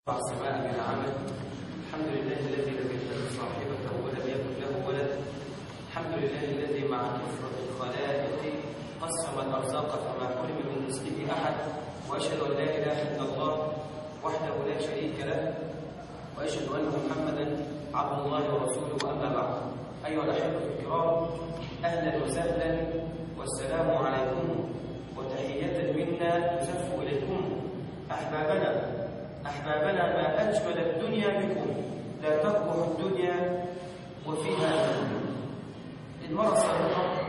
السماء من عمل الحمد لله الذي لم يتخذ صاحبته ولم يكن له ولد الحمد لله الذي مع كثرة الخلائق قسم الأرزاق فما حرم من رزقه أحد وأشهد أن لا إله إلا الله وحده لا شريك له وأشهد أن محمدا عبد الله ورسوله أما بعد أيها الأحبة الكرام أهلا وسهلا والسلام عليكم وتحية منا نزف إليكم أحبابنا أحبابنا ما أجمل الدنيا بكم لا تقبح الدنيا وفيها المرة السابقة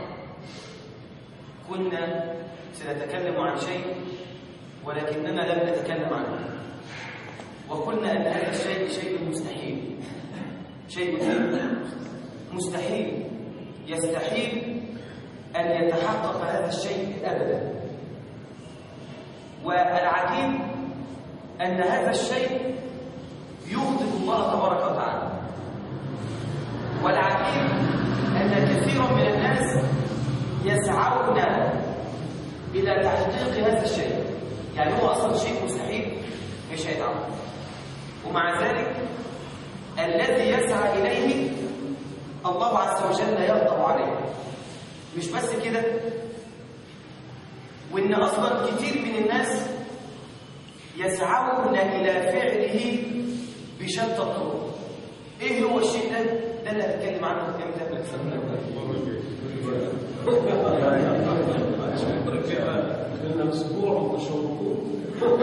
كنا سنتكلم عن شيء ولكننا لم نتكلم عنه وقلنا أن هذا الشيء شيء مستحيل شيء مستحيل يستحيل أن يتحقق هذا الشيء أبدا والعجيب أن هذا الشيء يغضب الله تبارك وتعالى والعجيب أن كثيرا من الناس يسعون إلى تحقيق هذا الشيء يعني هو أصلا شيء مستحيل مش هيتعمل ومع ذلك الذي يسعى إليه الله عز وجل يغضب عليه مش بس كده وإن أصلا كتير من الناس يسعون إلى فعله بشتى الطرق إيه هو الشيء ده؟ ده اللي هنتكلم عنه امتى لنا اسبوع متشوقون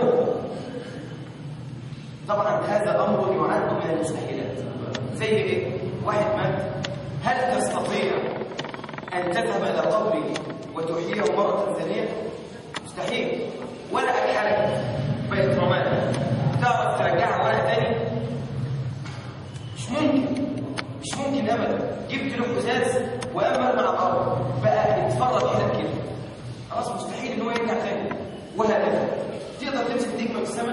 طبعا هذا أمر يعد من المستحيلات زي إيه؟ واحد مات هل تستطيع أن تذهب إلى قبره وتحييه مرة ثانية؟ مستحيل ولا أكحلك بقت رماد تعرف ترجعها ورقه تاني مش ممكن مش ممكن ابدا جبت له ازاز وامر مع الارض بقى يتفرج هنا كده خلاص مستحيل ان هو يرجع تاني وهكذا تقدر تمسك نجمه في السماء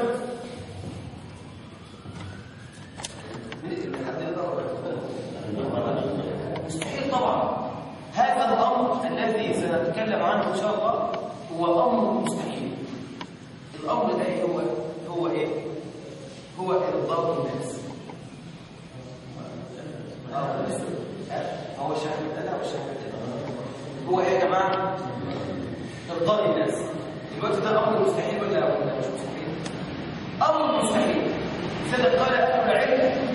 مستحيل طبعا هذا الامر الذي سنتكلم عنه ان شاء الله هو امر مستحيل الامر ده إيه هو هو ايه هو ارضاء الناس هو الشهر ده او الشهر ده هو ايه يا جماعه ارضاء الناس دلوقتي ده امر مستحيل ولا ولا مش مستحيل امر مستحيل سيدنا قال اهل العلم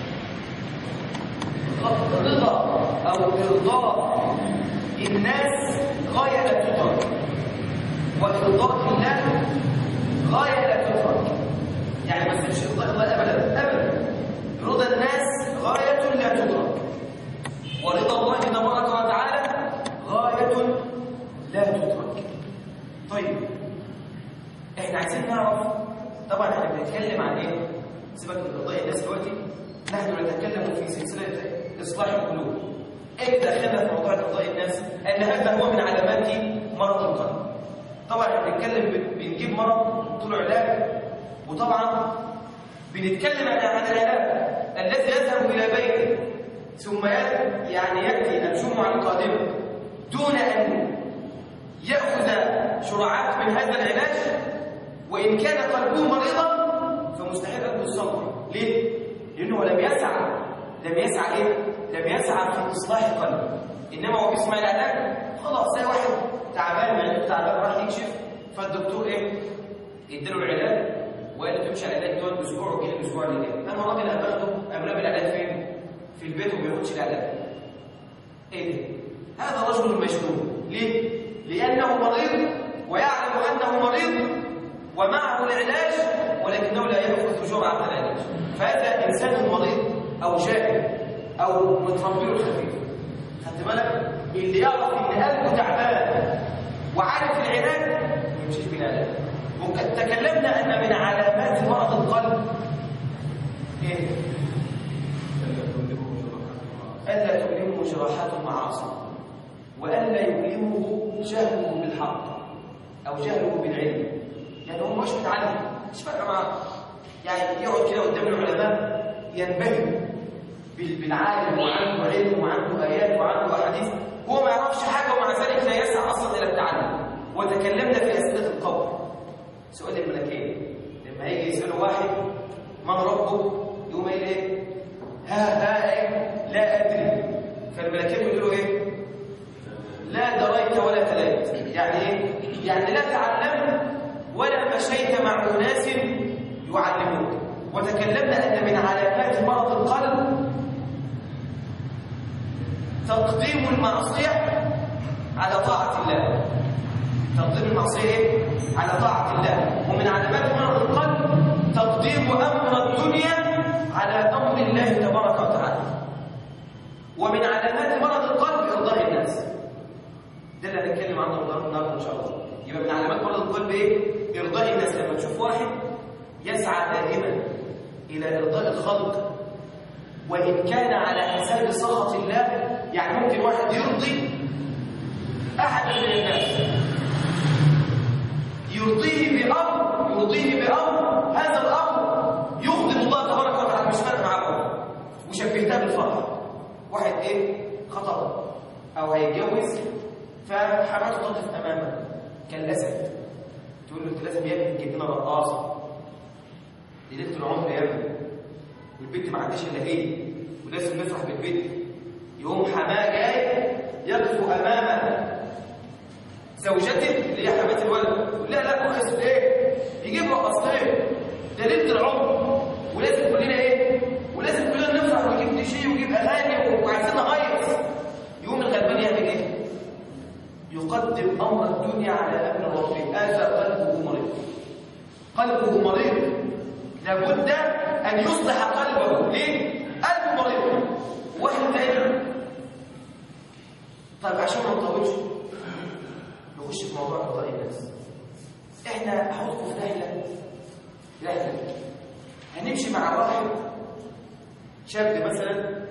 رضا او ارضاء الناس غايه لا تدرك وارضاء الله غاية لا تدرك يعني ما تسيبش رضا الله أبدا أبدا رضا الناس غاية لا تدرك ورضا الله تبارك وتعالى غاية لا تدرك طيب احنا عايزين نعرف طبعا احنا بنتكلم عن ايه سيبك من رضاء الناس دلوقتي نحن نتكلم في سلسلة إصلاح القلوب ايه دخلنا في موضوع رضاء الناس ان هذا هو من علامات مرض القلب طبعا احنا بنتكلم بنجيب مرض طول علاج وطبعا بنتكلم عن العلاج الذي يذهب الى بيته ثم يعني ياتي الجمعه القادمه دون ان ياخذ شرعات من هذا العلاج وان كان قلبه مريضا فمستحيل ان يصبر ليه لانه لم يسعى لم يسعى ايه لم يسعى في اصلاح قلبه انما هو بيسمع العلاج خلاص زي واحد تعبان معدته تعبان راح يكشف فالدكتور ايه اداله العلاج وقال له تمشي على العلاج دوت اسبوع وجي الاسبوع اللي جاي انا راجل باخده امراه بالعلاج فين في البيت وما بياخدش العلاج ايه ده هذا رجل مجنون ليه لانه مريض ويعلم انه مريض ومعه العلاج ولكنه لا ياخذ جرعه العلاج فهذا انسان مريض او جاهل او متربي خفيف خدت بالك اللي يعرف ان قلبه تعبان وعارف العلاج ما يمشيش بالعلاج وقد تكلمنا ان من علامات مرض القلب ايه الا تؤلمه جراحات المعاصي والا يؤلمه جهله بالحق او جهله بالعلم يعني هو مش متعلم مش فارقه معاه يعني يقعد كده قدام العلماء ينبهر بالعالم وعنده علم وعنده ايات وعنده احاديث هو ما يعرفش حاجه ومع ذلك لا يسعى اصلا الى التعلم وتكلمنا في اسئله القبر سؤال الملكين لما هيجي يساله واحد وتكلمنا أن من علامات مرض القلب تقديم المعصية على طاعة الله تقديم المعصية إيه؟ على طاعة الله ومن علامات مرض القلب تقديم أمر الدنيا على أمر الله تبارك وتعالى ومن علامات مرض القلب إرضاء الناس ده اللي هنتكلم عنه النهارده إن شاء الله يبقى من علامات مرض القلب إيه؟ إرضاء الناس لما تشوف واحد يسعى دائما إلى إرضاء الخلق وإن كان على حساب سخط الله يعني ممكن واحد يرضي أحد من الناس يرضيه بأمر يرضيه بأمر هذا الأمر يغضب الله تبارك وتعالى مش فارق معاه وشبهتها بالفرح واحد إيه خطب أو هيتجوز فحماته تقف أمامه كالأسد تقول له أنت لازم يا ابني تجيب لنا رقاصة دي ليلة العمر يا ابني والبنت ما عندهاش إلا هي ولازم نفرح بالبنت يقوم حماه جاي يقف امام زوجته اللي هي حماه الولد لا لا كويس ايه يجيب رقصتين ده ليله العمر ولازم كلنا ايه ولازم كلنا نفرح ونجيب دي شيء ونجيب اغاني وعايزين نهيص يقوم الغلبان يعمل ايه يقدم امر الدنيا على امر ربه هذا قلبه مريض قلبه مريض لابد ان يصلح قلبه ليه قلبه مريض واحد تاني طيب عشان ما نطولش نخش في موضوع قضاء الناس احنا هحطكم في رحله رحله هنمشي مع واحد شاب مثلا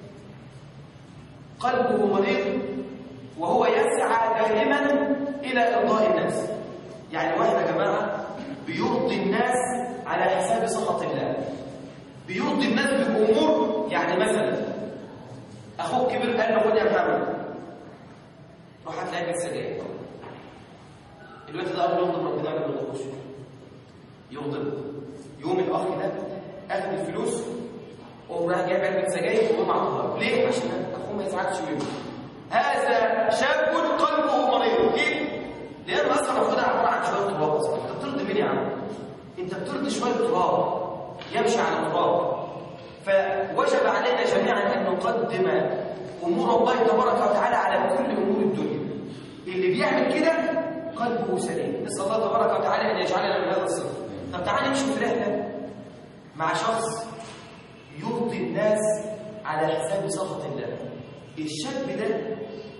قلبه مريض وهو يسعى دائما الى ارضاء الناس يعني واحد يا جماعه بيرضي الناس على حساب سخط الله بيرضي الناس بامور يعني مثلا اخوك كبير قال له خد يا محمد روح هات لي سجاير الوقت ده قال له يغضب ربنا ما يغضبوش يغضب يوم الاخ ده اخذ الفلوس وقوم راح جايب علبه سجاير وقوم عطاها ليه عشان اخوه ما يزعلش منه هذا شاب قلبه مريض ليه لان اصلا المفروض عباره عن شويه تراب اصلا انت بترضي مين يا عم انت بترضي شويه تراب يمشي على التراب فوجب علينا جميعا ان نقدم امور الله تبارك وتعالى على كل امور الدنيا اللي بيعمل كده قلبه سليم نسال الله تبارك وتعالى ان يجعلنا من هذا الصف طب تعالى نمشي في رحله مع شخص يرضي الناس على حساب سخط الله الشاب ده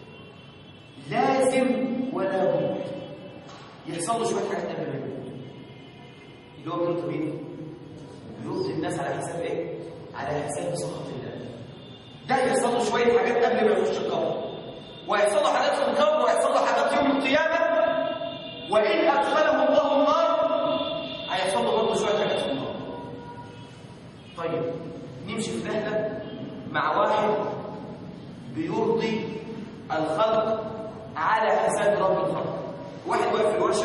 لازم ولا بد يحصل له شويه حاجات قبل ما يموت اللي هو بيرضي مين؟ يرضي الناس على حساب ايه؟ على حساب سخط الله ده يحصل له شويه حاجات قبل ما يخش القبر ويحصل له حاجات في القبر ويحصل له حاجات يوم القيامه وان ادخله الله النار هيحصل له برضه شويه حاجات في النار طيب نمشي في رحله مع واحد بيرضي الخلق على حساب رب الخلق واحد واقف في الورشه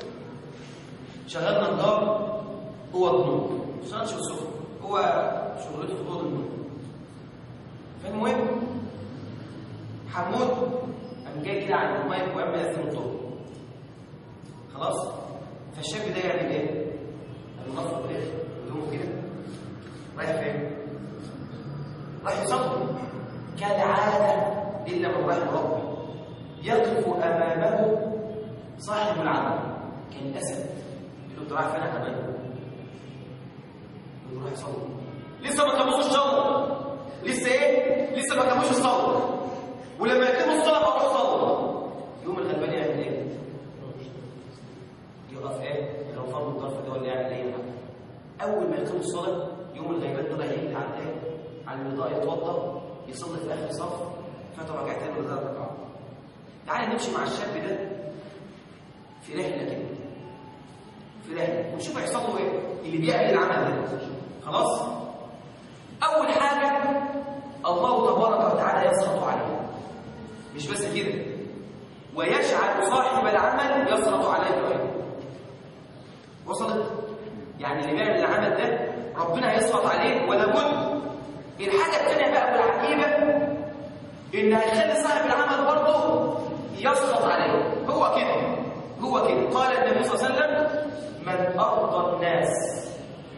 شغال نجار هو النور ما اشتغلش في السوق هو شغلته في اوضه النور فالمهم حمود قام جاي كده على المايك وقام يقسم الطرق خلاص فالشاب ده يعمل ايه؟ قام نفض ايه؟ هدومه كده رايح فين؟ رايح يصلي كالعاده الا من رحم ربي يقف امامه صاحب العمل كالاسد يقول له رايح فين يا كمان؟ يقول له رايح يصلي لسه ما كملوش الصلاه لسه ايه لسه ما كملوش الصلاه ولما يتم الصلاه بقى صلاه يوم الغلبان يعمل ايه يقف ايه لو فرض الظرف ده ولا يعمل ايه اول ما يقيم الصلاه يوم الغيبان طلع يجري على ايه على الوضاء يتوضا يصلي في اخر صف فاتوا ركعتين ولا ثلاث ركعات تعالى نمشي مع الشاب ده في رحله كده في رحله ونشوف هيحصل له ايه اللي بيعمل العمل ده خلاص اول حاجه الله تبارك وتعالى يسخط عليه مش بس كده ويجعل صاحب العمل يسخط عليه ايضا وصلت يعني اللي بيعمل العمل ده ربنا هيسخط عليه ولا بد الحاجه الثانيه بقى والعجيبه ان هيخلي صاحب العمل برضه يسخط عليه هو كده هو كده قال النبي صلى الله عليه وسلم من ارضى الناس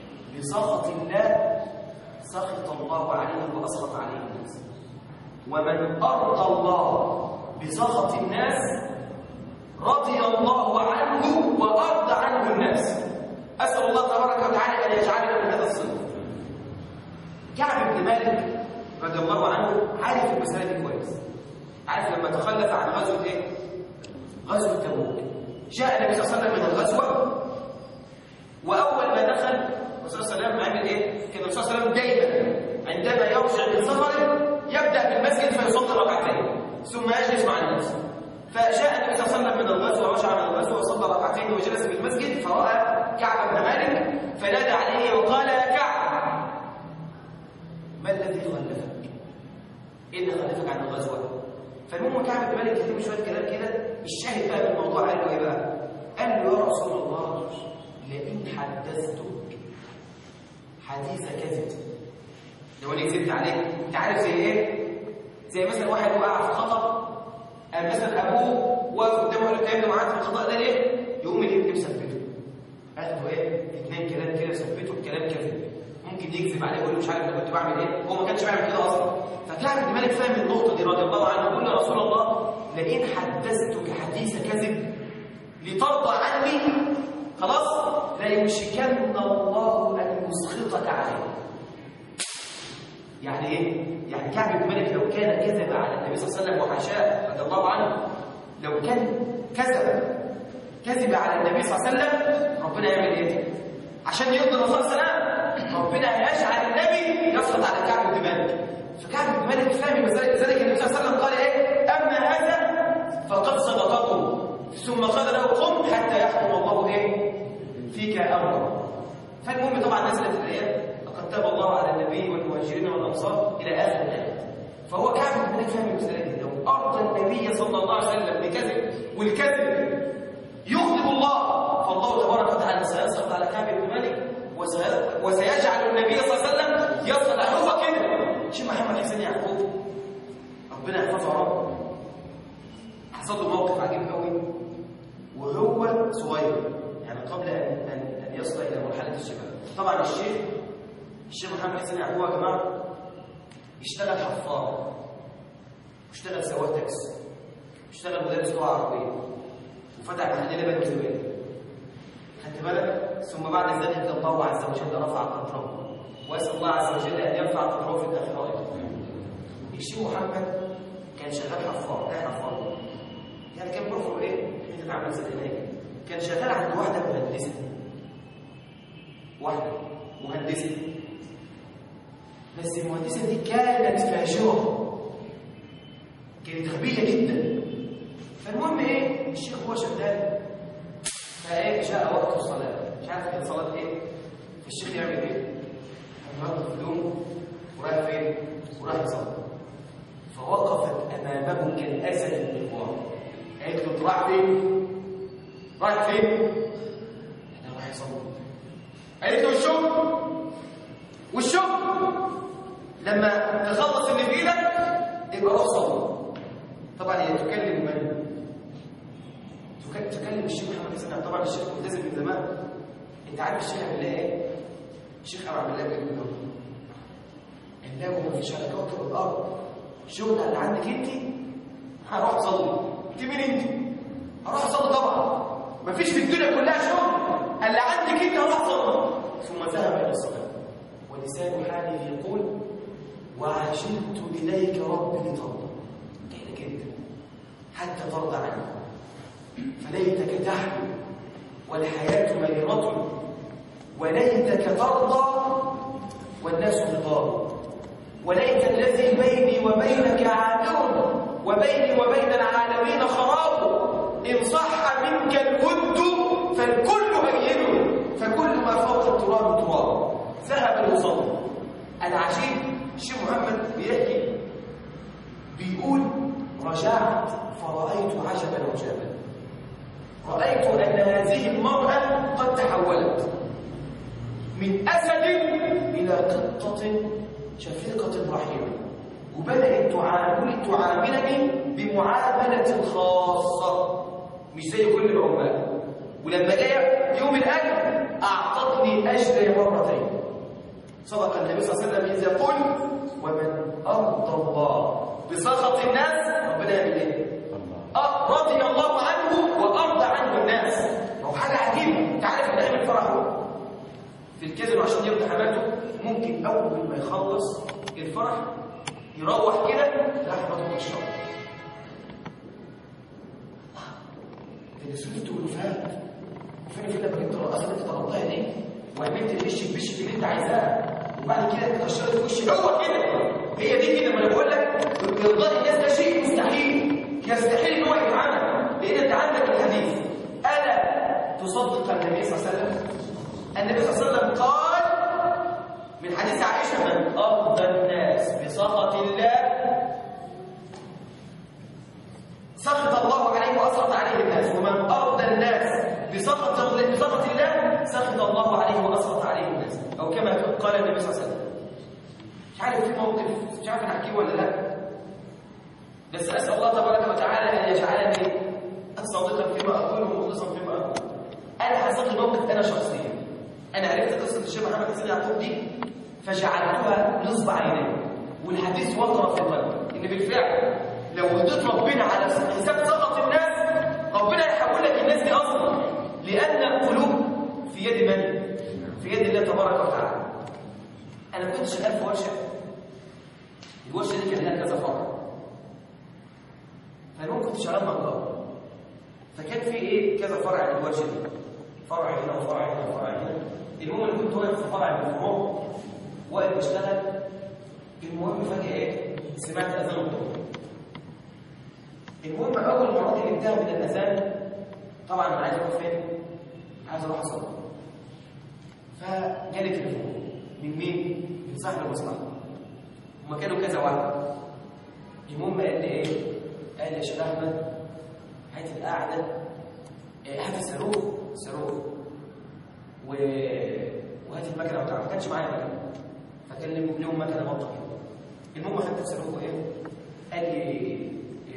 بسخط الله سخط الله عليه واسخط عليه الناس ومن ارضى الله بسخط الناس رضي الله عنه وارضى عنه الناس اسال الله تبارك وتعالى ان يجعلنا من هذا الصنف كعب بن مالك رضي الله عنه عارف المساله دي كويس عارف لما تخلف عن غزوه ايه غزوه تبوك جاء النبي صلى الله عليه وسلم من الغزوه واول ما دخل الرسول صلى الله عليه وسلم عمل ايه كان الرسول صلى الله عليه وسلم دايما عندما يرجع من سفره يبدا بالمسجد فيصلي ركعتين ثم يجلس مع الناس فجاء النبي صلى الله عليه وسلم من الغزوه ورجع من الغزوه وصلى ركعتين وجلس في المسجد فراى كعب بن مالك فنادى عليه وقال يا كعب ما الذي خلفك ايه اللي خلفك عن الغزوه فالمهم كعب بن مالك كتب شويه كلام كده الشاهد بقى من الموضوع قال له ايه بقى قال له يا رسول الله لئن حدثتك حديث كذب لو انا كذبت عليك انت عارف زي ايه زي مثلا واحد وقع في خطا أم مثلا ابوه واقف قدامه قال له تعمل معاك في الخطا ده ليه يقوم الابن مثبته قال له ايه اثنين كلام كده ثبته بكلام كذب ممكن يكذب عليه ويقول له مش عارف انا كنت بعمل ايه هو ما كانش بيعمل كده اصلا فكعب بن مالك فاهم النقطه دي رضي الله عنه يقول يا رسول الله لئن حدثتك حديث كذب لترضى عني خلاص لا يوشكن الله ان يسخطك عليه يعني ايه يعني كعب بن مالك لو كان كذب على النبي صلى الله عليه وسلم وحاشاه رضي الله عنه لو كان كذب كذب على النبي صلى الله عليه وسلم ربنا يعمل ايه عشان يرضي الرسول صلى الله عليه وسلم ربنا هيجعل النبي يسقط على كعب بن مالك فكعب بن مالك فاهم ذلك النبي صلى الله عليه وسلم قال ايه اما هذا فقد صدقكم ثم قال له قم حتى يحكم الله ايه فيك امرا فالمهم طبعا نزلت الايات لقد تاب الله على النبي والمهاجرين والانصار الى اخر الايه فهو كعب بن مالك فاهم المساله دي لو ارضى النبي صلى الله عليه وسلم بكذب والكذب يغضب الله فالله تبارك وتعالى سيسقط على كعب بن مالك وسي- وسيجعل النبي صلى الله عليه وسلم يسقط على هو كده شيخ محمد حسين يعقوب ربنا يحفظه يا رب حصل له موقف عجيب قوي وهو صغير يعني قبل ان ان, أن يصل الى مرحله الشباب طبعا الشيخ الشيخ محمد حسين يعقوب يا جماعه اشتغل حفار واشتغل سواق تاكسي واشتغل مدرس لغه عربيه وفتح محل لبن زبادي خدت بالك ثم بعد ذلك الله عز وجل رفع قدره واسال الله عز وجل ان يرفع قدره في الاخره ايضا الشيخ محمد كان شغال حفار ده حفار يعني كان بيخرج ايه حته عامله زي الهناك كان شغال عند واحده مهندسه واحده مهندسه بس المهندسه دي كانت فاجره كانت غبيه جدا فالمهم ايه الشيخ هو شغال فايه جاء وقت الصلاه مش عارف كان صلاه ايه فالشيخ يعمل ايه النهارده في هدومه ورايح فين ورايح يصلي فوقفت امامه كالاسد المغوار قالت له انت رايح فين رايح فين انا رايح اصلي قالت له والشغل والشغل لما تخلص اللي في ايدك يبقى روح صلي طبعا هي تكلم من تك- تكلم الشيخ محمد حسين طبعا الشيخ ملتزم من زمان انت عارف الشيخ عمل لها ايه الشيخ ابو عبد الله بن مسعود قال لها ما فيش على كوكب الارض الشغل اللي عندك انت هروح اصلي انت مين انت هروح اصلي طبعا ما فيش في الدنيا كلها شغل اللي عندك انت هروح اصلي ثم ذهب الى الصلاه ولسان حاله يقول وعجلت اليك ربي لترضى كانك انت حتى ترضى عني فليتك تحمل والحياه مريره وليتك ترضى والناس غضاب وليت الذي بيني وبينك عامر وبيني وبين العالمين خراب إن صح منك الود فالكل هين فكل ما فوق التراب تراب ذهب المصلي العجيب الشيخ محمد بيحكي بيقول رجعت فرأيت عجبا عجابا رأيت أن هذه المرأة قد تحولت من أسد إلى قطة شفيقة رحيمة وبدأت تعامل تعاملني بمعاملة خاصة مش زي كل العمال ولما جاء يوم الأجر أعطتني أجري مرتين صدق النبي صلى الله عليه وسلم إذ يقول ومن أرضى الله بسخط الناس ربنا يعمل إيه؟ آه، رضي الله عنه وأرضى عنه الناس ما هو حاجة عجيبة أنت عارف إن أيام الفرح هو في الكازينو عشان يرضي حماته ممكن أول ما يخلص الفرح يروح كده راح بطل الشرب ده سلفت والوفات فين فين لما جبت الرقاصه اللي انت طلبتها دي وعملت البش البش اللي انت عايزاها وبعد كده اتكشرت في وشي هو كده هي دي كده ما انا بقول لك ارضاء الناس ده شيء مستحيل يستحيل ان هو يتعمل لان انت عندك الحديث الا تصدق النبي صلى الله عليه وسلم النبي صلى الله عليه وسلم قال من حديث عائشه من ارضى الناس بسخط الله سخط الله عليه واسخط عليه الناس ومن ارضى الناس بسخط بسخط الله سخط الله عليه واسخط عليه الناس او كما قال النبي صلى الله عليه وسلم مش عارف في موقف مش عارف نحكيه ولا لا بس اسال الله تبارك وتعالى ان يجعلني صادقا فيما اقول ومخلصا فيما اقول انا حصل لي موقف انا شخصيا انا عرفت قصه الشيخ محمد حسين يعقوب دي فجعلتها نصب عيني والحديث وقر في قلبي ان بالفعل لو رضيت ربنا على حساب سخط الناس ربنا يحول لك الناس دي اصلا لان القلوب في يد من في يد الله تبارك وتعالى انا كنت شغال في ورشه الورشه دي كان لها كذا فرع فالمهم كنت شغال نجار فكان في ايه كذا فرع للورشه دي فرع هنا وفرع هنا وفرع هنا المهم انا كنت واقف في فرع من الفروع واقف بشتغل المهم فجاه ايه سمعت اذان الظهر المهم اول ما راجل انتهى من الاذان طبعا انا عايز اروح فين عايز اروح اصلي فجالي تليفون من مين من صاحب المصلحه هما كانوا كذا واحد المهم قال لي ايه قال لي يا شيخ احمد هات القعده إيه، هات الصاروخ صاروخ و... وهات المكنه بتاعته ما كانش معايا مكنه فكان لهم لهم مكنه بطه كده المهم خدت الصاروخ وايه قال لي إيه،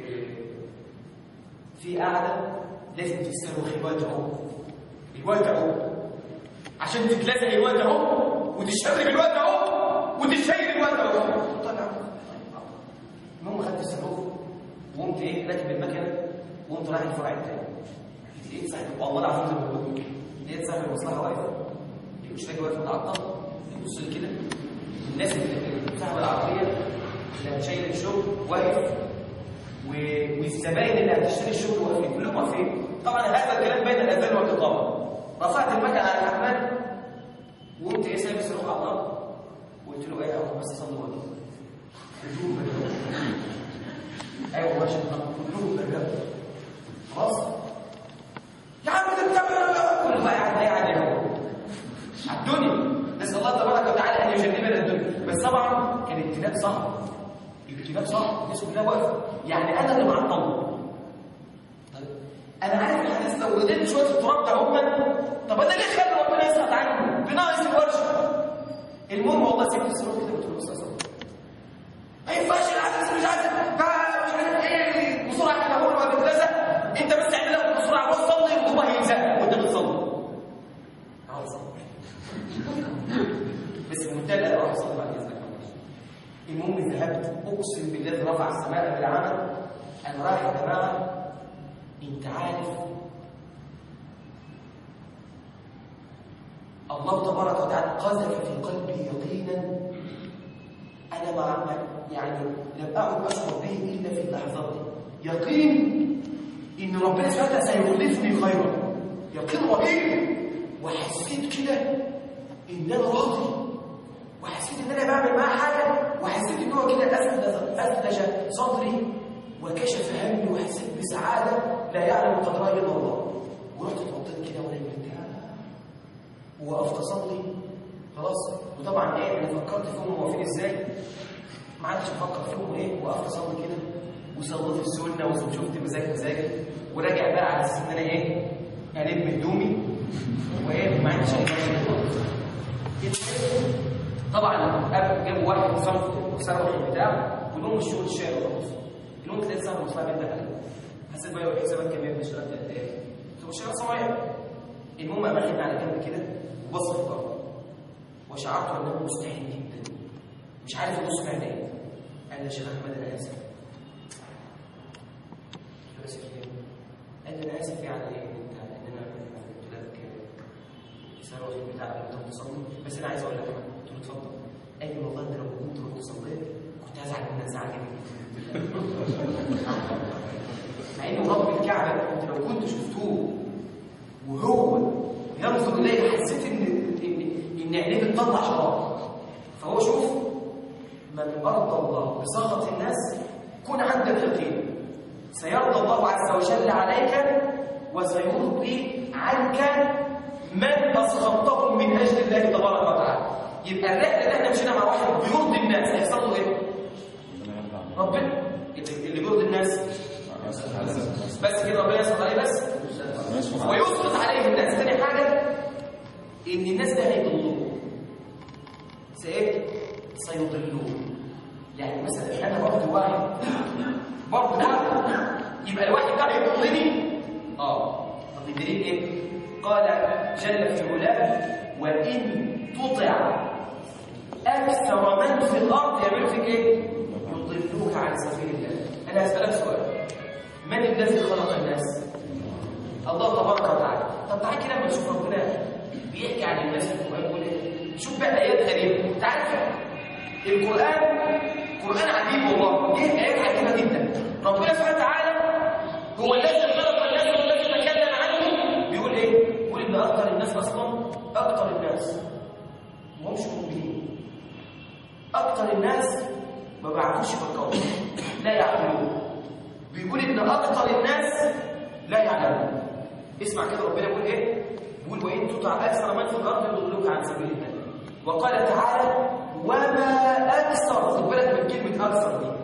في قعده لازم تصرخ الوقت اهو الوقت اهو عشان تتلازم الوقت اهو وتشرب الوقت اهو وتشيل الوقت اهو طلع المهم خدت الصاروخ وقمت ايه راكب المكنه وقمت رايح الفرع التاني لقيت صاحب والله العظيم زي ما بقول لقيت صاحب المصلحه واقف المشتري واقف متعطل يبص لي كده الناس اللي صاحب العربيه اللي هتشيل الشغل واقف و- والزباين اللي هتشتري الشغل واقفين كلهم واقفين طبعا هذا الكلام بين الاذان والاقامه رفعت المكنه على الحمام وقمت ايه سايب الصاروخ على الارض وقلت له ايه اهو بس صلي وجهي كلهم بالرب ايوه ماشي كلهم بالرب خلاص يا عم ده انت كل بقى قاعد قاعد اهو على الدنيا نسال الله تبارك وتعالى ان يجنبنا الدنيا بس طبعا كان ابتلاء صعب ابتلاء صعب الناس كلها واقفه يعني انا اللي معطل طيب انا عارف الحديث لو رديت شويه التراب ده هم طب انا ليه خلي ربنا يسقط عني بناقص الورشه المهم والله سبت الصاروخ كده قلت له استاذ ما ينفعش العدس مش عارف بقى مش عارف ايه بسرعه كده اقول ما بتلزق انت بس اعمل لك بسرعه روح صلي وهو هيلزقك وانت بتصلي عاوز أصلي. بس بمنتهى الادب اروح اصلي بعد اذنك المهم ذهبت اقسم بالله رفع السماء بالعمل انا رايح يا جماعه انت عارف الله تبارك وتعالى قذف في قلبي يقينا انا مع يعني لم اعد اشعر به الا في اللحظات دي يقين ان ربنا سبحانه وتعالى سيخلفني خيرا يقين رهيب وحسيت كده ان انا راضي وحسيت ان انا بعمل معاه حاجه وحسيت ان هو كده اثلج اثلج صدري وكشف همي وحسيت بسعاده لا يعلم قدرها الا الله ورحت اتوضيت كده وانا مرتاح ووقفت اصلي خلاص وطبعا ايه انا فكرت فيهم واقفين ازاي ما عادش افكر فيهم ايه وقفت اصلي كده وصليت السنه وشفت مزاج مزاجي وراجع بقى على اساس ان انا ايه الم هدومي وايه ما عنديش اي مشكله طبعا قبل جابوا واحد صنف وسرقوا البتاع كلهم الشغل الشارع خلاص كلهم تلاقي صاحب مصلحه بنت عليه حسيت بقى يوم حسابك كام يوم اشتغلت قد ايه كنت بشتغل صنايعي المهم قام اخدني على جنب كده وبص في الارض وشعرت انه مستحيل جدا مش عارف ابص في عينيه قال لي يا شيخ احمد انا اسف قلت له اسف ليه؟ قال لي انا اسف يعني ان انت ان انا قلت لك ثروه في البتاع اللي كنت بتصلي بس انا عايز اقول لك حاجه قلت له اتفضل قال لي والله انت لو كنت رحت صليت كنت هزعل منك زعل جدا مع انه رب الكعبه انت لو كنت شفتوه وهو ينظر اليه حسيت ان ان ان عينيه بتطلع شراب فهو شوف من ارضى الله بسخط الناس كن عندك يقين سيرضى الله عز وجل عليك وسيرضي عنك من اسخطتهم من اجل الله تبارك وتعالى يبقى الرحله اللي احنا مشينا مع واحد بيرضي الناس هيحصل له ايه؟ ربنا اللي اللي بيرضي الناس بس كده ربنا يسخط عليه بس ويسقط عليه الناس تاني حاجه ان الناس ده هيضلوه سايه سيضلوه يعني مثلا انا برضه واحد برضه واحد يبقى الواحد ده هيضلني اه طب الدليل ايه قال جل في علاه وان تطع اكثر من في الارض يعملوا فيك ايه يضلوك عن سبيل الله انا هسالك سؤال من الذي خلق الناس الله تبارك وتعالى طب تعالى كده لما نشوف ربنا بيحكي عن الناس في القران يقول ايه شوف بقى ايات غريبه انت عارف القران قران عجيب والله ليه ايات عجيبه جدا ربنا سبحانه وتعالى هو الذي خلق الناس والذي تكلم عنهم بيقول ايه بيقول ان اكثر الناس اصلا اكثر الناس ما همش مؤمنين اكثر الناس ما بيعرفوش يفكروا لا يعقلون بيقول ان اكثر الناس لا يعلمون اسمع كده ربنا يقول ايه يقول وان تطع اكثر من في الارض يضلوك عن سبيل الله وقال تعالى وما اكثر خد بالك من كلمه اكثر دي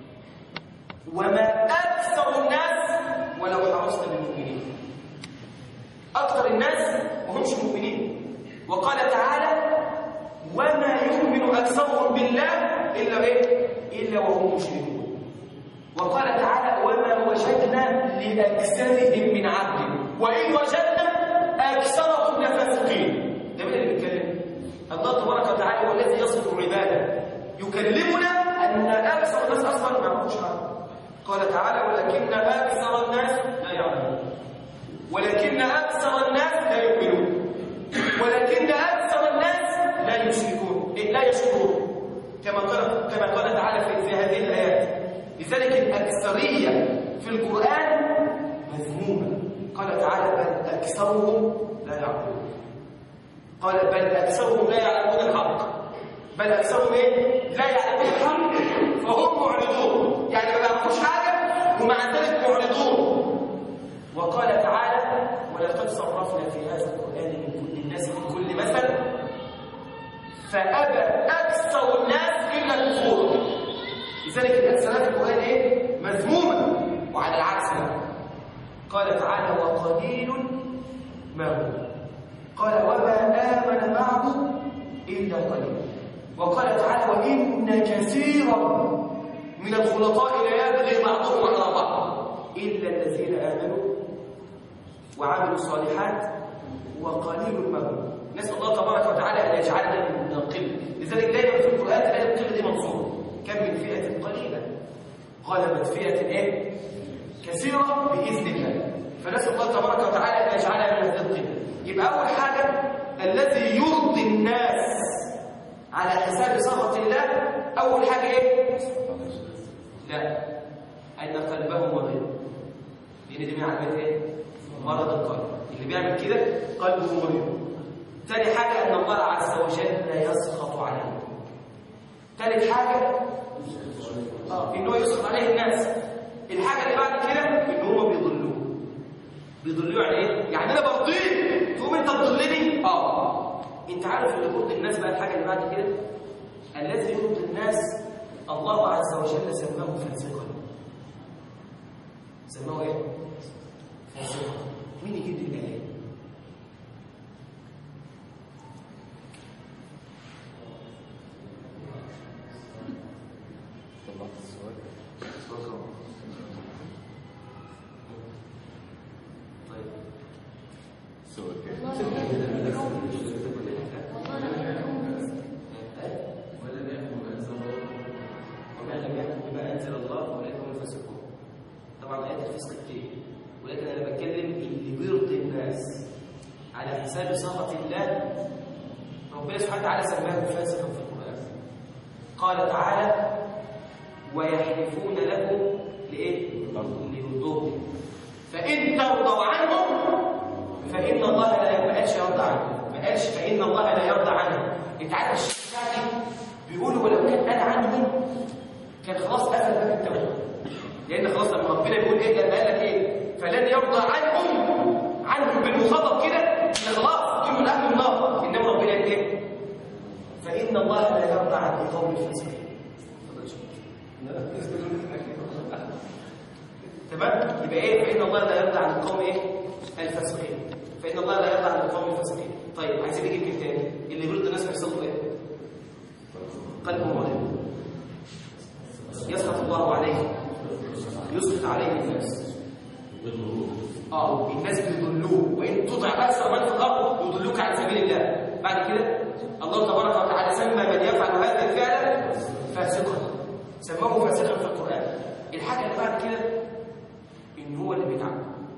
وما اكثر الناس ولو حرصت بالمؤمنين اكثر الناس وهمش مؤمنين وقال تعالى وما يؤمن اكثرهم بالله الا ايه الا وهم مشركون وقال تعالى وما وجدنا لاكثرهم من عبد وان وجدنا اكثرهم لفاسقين ده مين اللي بيتكلم الله تبارك وتعالى هو الذي يصف عباده يكلمنا ان اكثر الناس اصلا ما يعرفوش حاجه قال تعالى ولكن اكثر الناس لا يعلمون ولكن اكثر الناس لا يؤمنون ولكن اكثر الناس لا يشركون إيه لا يشكرون كما قال كما قال تعالى في, في هذه الايات لذلك الاكثريه في القران مذمومه قال تعالى بل اكثرهم لا يعقلون قال بل اكثرهم لا يعلمون الحق بل اكثرهم ايه لا يعلمون الحق فهم معرضون يعني ما يعرفوش حاجه ومع ذلك معرضون وقال تعالى ولقد صرفنا في هذا القران من كل الناس من كل مثل فابى اكثر الناس الا الكفور لذلك الاكثرات في القران ايه مذمومه وعلى العكس بقى. قال تعالى وقليل ما هو قال وما آمن معه إلا قليل وقال تعالى وإن كثيرا من الخلطاء لا يبغي بعضهم على بعض إلا الذين آمنوا وعملوا الصالحات وقليل ما هم نسأل الله تبارك وتعالى أن يجعلنا من القلة لذلك دائما في القرآن تلاقي القلة دي منصورة كم من فئة قليلة غلبت فئة إيه؟ كثيرة بإذن الله فنسأل الله تبارك وتعالى أن يجعلنا من هذه القلة يبقى أول حاجة الذي يرضي الناس على حساب سخط الله أول حاجة إيه؟ لا أن قلبه مريض لأن دي من علامات إيه؟ مرض القلب اللي بيعمل كده قلبه مريض تاني حاجة أن الله عز وجل لا يسخط عليه تالت حاجة اه إن هو يسخط عليه الناس الحاجة اللي بعد كده إن هم بيضلوه بيضلوه يعني إيه؟ يعني أنا برضيك تقوم أنت تضلني اه أنت عارف اللي يرضي الناس بقى الحاجة اللي بعد كده الذي يرضي الناس الله عز وجل سماه فاسقا سماه ايه فاسقا مين يجيب لي الايه طيب على حساب سخط الله ربنا سبحانه وتعالى سماه فاسقا في القرآن قال تعالى ويحلفون لكم لإيه؟ ليرضوكم فإن ترضوا عنهم فإن الله لا ما قالش يرضى عنهم ما قالش فإن الله لا يرضى عنهم أنت عارف الشافعي بيقولوا ولو كان قال عنهم كان خلاص قفل باب التوبة لأن خلاص لما ربنا بيقول إيه لما قال لك إيه فلن يرضى عنهم عنهم بالمخاطب كده إن خلاص دول من أهل النار إنما ربنا قال إيه فإن الله لا يرضى عن القوم الفاسقين تمام يبقى ايه فان الله لا يرضى عن القوم ايه الفاسقين فان الله لا يرضى عن القوم الفاسقين طيب عايزين نجيب من تاني اللي بيرد الناس هيحصل له ايه قلبه مريض يسخط الله عليه يسخط عليه الناس اه الناس بيضلوه وان تطع اكثر من في الارض يضلوك عن سبيل الله بعد كده الله تبارك وتعالى سمى من يفعل هذا الفعل فاسقا سماه فاسقا في القران الحاجه اللي بعد كده ان هو اللي بيتعب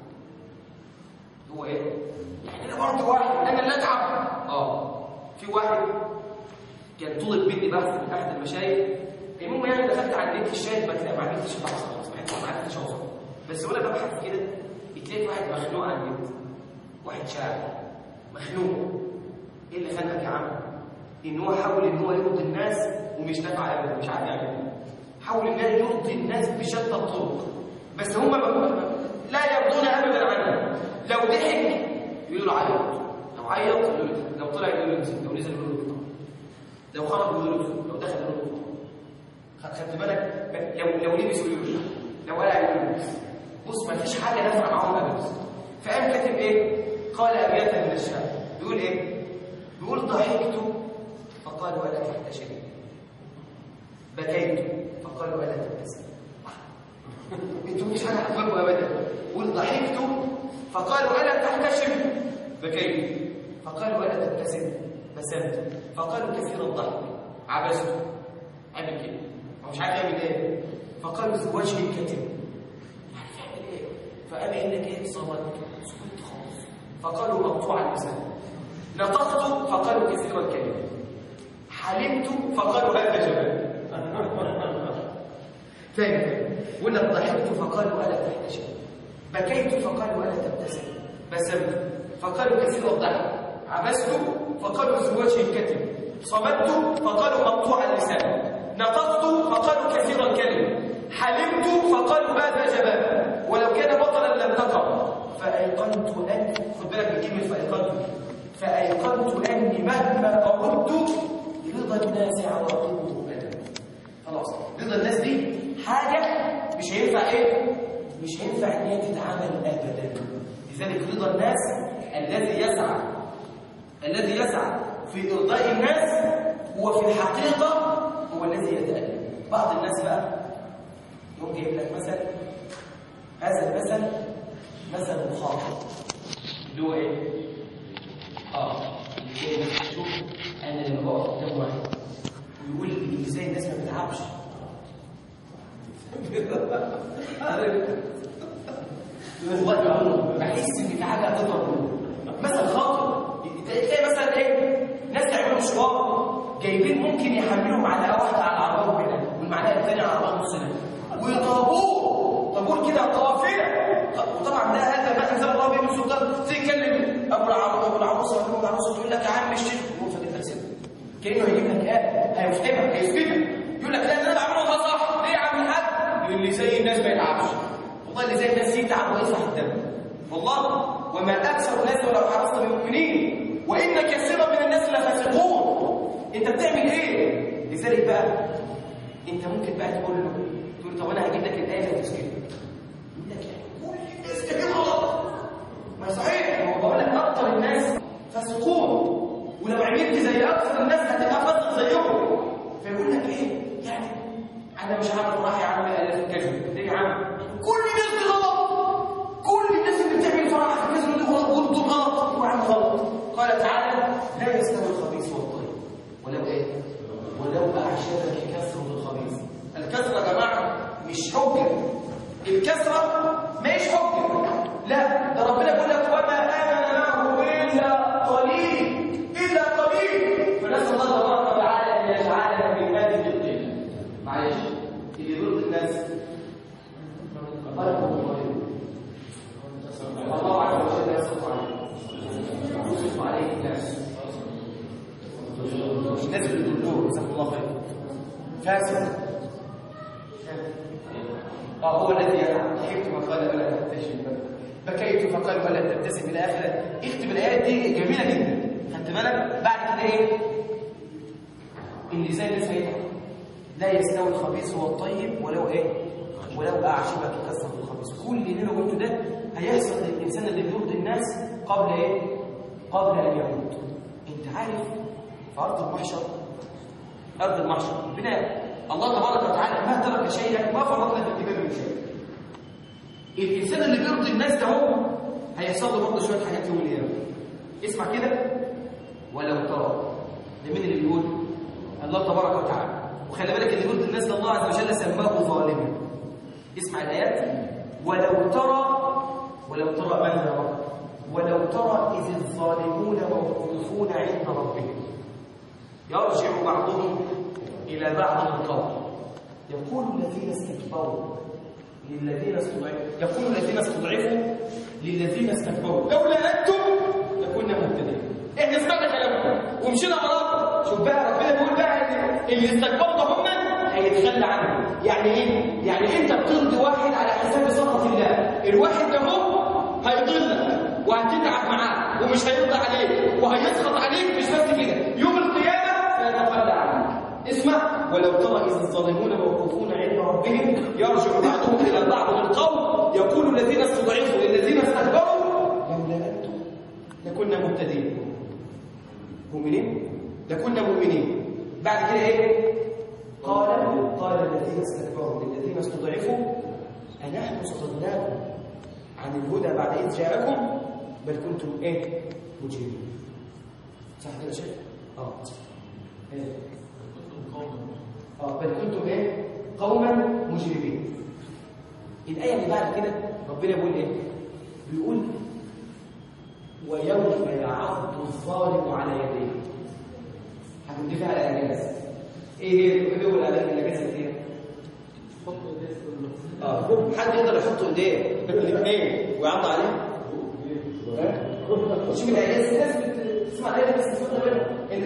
هو ايه يعني انا برضه واحد انا اللي اتعب اه في واحد كان طلب مني بحث من احد المشايخ المهم يعني دخلت على النت الشاهد ما ما عرفتش بحث خالص ما عرفتش اوصل بس وانا ببحث كده اتلاقيت واحد مخنوق على النت واحد شاعر مخنوق ايه اللي خانك يا عم ان هو حاول ان هو يرضي الناس ومش نافع ابدا مش عارف يعمل ايه حاول ان هو يرضي الناس بشتى الطرق بس هم لا يرضون ابدا عنه لو ضحك يقولوا له عيط لو عيط يقولوا له لو طلع يقولوا له انزل لو نزل يقولوا له لو خرج يقولوا له لو دخل يقولوا له خدت بالك لو لو لبس يقولوا له لو قلع يقولوا له بص ما فيش حاجه نافعه معاهم ابدا فقام كاتب ايه قال ابياتا من الشعر بيقول ايه بيقول ضحكت فقالوا الا تحتشم بكيت فقالوا الا تبتسم انتوا مش حاجه حفظكم ابدا قول ضحكت فقالوا الا تحتشم بكيت فقالوا الا تبتسم بسمت فقالوا كثير الضحك عبست عمل كده هو مش عارف يعمل ايه فقالوا ذو وجه كتم عارف يعمل ايه فقال انك ايه صمت سكت خالص فقالوا مقطوع اللسان نطقت فقالوا كثير الكلمه حلمت فقالوا هذا جبل ثاني ولا ضحكت فقالوا الا تحتشم بكيت فقالوا الا تبتسم بسمت فقالوا كثير الضحك عبست فقالوا ذو وجه كتم صمت فقالوا مقطوع اللسان نطقت فقالوا كثير الكلم حلمت فقالوا هذا جبان ولو كان بطلا لم تقع فايقنت ان خد بالك من كلمه فايقنت فايقنت اني مهما اردت رضا الناس عواقبه ابدا خلاص رضا الناس دي حاجه مش هينفع ايه مش هينفع ان هي تتعامل ابدا لذلك رضا الناس الذي يسعى الذي يسعى في ارضاء الناس هو في الحقيقه هو الذي يتألم بعض الناس بقى يوم جايب لك مثل هذا المثل مثل مخاطر اللي هو ايه اه اللي جاي مثلا شوف انا لما بقف قدام واحد ويقول لي ازاي الناس ما بتتعبش والله بحس ان في حاجه هتضرب مثل خاطر تلاقي مثلا ايه ناس تعملوا مشوار جايبين ممكن يحملوا معلقه واحده على العربيه كده والمعلقه الثانيه على العربيه نص ويطابوه طابور كده قافله وطبعا ده هذا ما انزل الله به من سلطان تكلم ابو العروسه ابو العروسه ابو العروسه تقول لك يا عم الشيخ يقول فديت لك سنه كانه هيجيب لك ايه هيفهمك هيفيدك يقول لك لا انا بعمله ده صح ليه يا عم الحاج يقول لي زي الناس ما يتعبش والله اللي زي الناس يتعب ويصح الدم والله وما اكثر الناس ولو حرصت بالمؤمنين وان كثيرا من الناس لفاسقون انت بتعمل ايه لذلك بقى انت ممكن بقى تقول له تقول طب انا هجيب لك الايه اللي تسكت يقول لك كل الناس كده غلط ما صحيح هو بقول لك اكتر الناس فاسقون ولو عملت زي اكثر الناس هتبقى فاسق زيهم فيقول لك ايه يعني انا مش عارف راح يعمل الاف كذب ليه يا عم كل الناس دي غلط كل الناس اللي بتعمل فرح كذب دي غلط برضه غلط هو عم غلط قال تعالى لا يستوي الخبيث والطيب ولو ايه ولو اعجبك كثره الخبيث الكثره يا جماعه مش حجه الكثره مش حجه لا ده ربنا بيقول لك وما امن معه الا يجعلنا من هذه القله معلش اللي يرد الناس قلبه ظالم الله عز وجل يصرف عليه يصرف عليه الناس مش نازل الدكتور جزاك الله خير فاسد اه هو الذي يلعب ضحكت فقال ولا تبتسم بكيت فقال ولا تبتسم الى اخره اكتب الايات دي جميله جدا خدت بالك بعد كده ايه اللي زي الناس هيتعب لا يستوي الخبيث والطيب ولو ايه ولو اعجبك كثره الخبيث كل اللي انا قلته ده هيحصل للانسان اللي بيرضي الناس قبل ايه قبل ان يموت انت عارف في ارض المحشر ارض المحشر ربنا الله تبارك وتعالى ما ترك شيئا ما فرطنا في الكتاب من شيء الانسان اللي بيرضي الناس ده هو هيحصل له برضه شويه حاجات يوم القيامه اسمع كده ولو ترى ده مين اللي بيقول الله تبارك وتعالى وخلي بالك اللي بيرضي الناس ده الله عز وجل سماه ظالما اسمع الايات ولو ترى ولو ترى من يا رب ولو ترى اذ الظالمون موقوفون عند ربهم يرجع بعضهم إلى بعض القول يقول الذين استكبروا للذين استضعفوا يقول الذين استضعفوا للذين استكبروا لولا أنتم لكنا مهتدين احنا سمعنا كلامكم ومشينا وراكم شوف بقى ربنا بيقول بقى ان اللي استكبروا ده هم هيتخلى عنه يعني ايه؟ يعني انت بترضي واحد على حساب سخط الله الواحد ده هو هيضلك وهتتعب معاه ومش هيرضى عليك وهيسخط عليك مش بس كده يوم القيامه سيتخلى عنك اسمع ولو ترى إذ الظالمون موقوفون عند ربهم يرجع بعضهم إلى بعض القول يقول الذين استضعفوا للذين استكبروا لولا أنتم لكنا مهتدين مؤمنين لكنا مؤمنين بعد كده إيه قال قال الذين استكبروا للذين استضعفوا أنحن صددناكم عن الهدى بعد إذ جاءكم بل كنتم إيه مجرمين صح كده يا شيخ؟ اه إيه؟ اه بل كنتم ايه قوما مجرمين الايه اللي بعد كده ربنا بيقول ايه بيقول ويوم يعض الظالم على يديه هتدي فيها على الاجازه ايه هي اللي بيقول على الاجازه ايه اه حد يقدر يحط ايديه الاثنين ويعض عليه شوف الاجازه الناس بتسمع عليها بس تفضل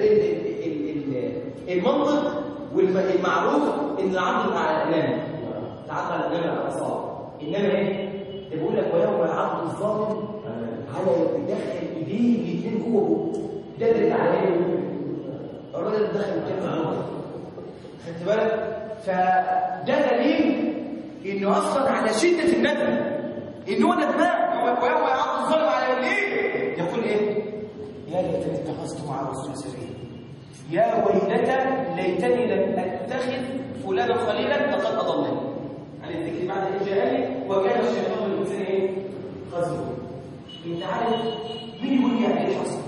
المنطق والمعروف ان العضل على الامام العضل على الامام على الاصابع انما ايه بيقول لك ويوم العضل الظالم على يدخل ايديه الاثنين جوه بقه ده دليل عليه الراجل دخل الكلمه جوه خدت بالك فده دليل انه اصلا على شده الندم ان هو ندمان ويوم يعض الظالم على يديه يقول ايه يا ليتني اتخذت مع الرسول سبيلا يا ويلتى ليتني لم اتخذ فلانا خليلا لقد اضلني عن الذكر بعد ان جاءني وكان الشيطان الانسان ايه خزوه انت عارف مين يقول لي يعني ايه حصر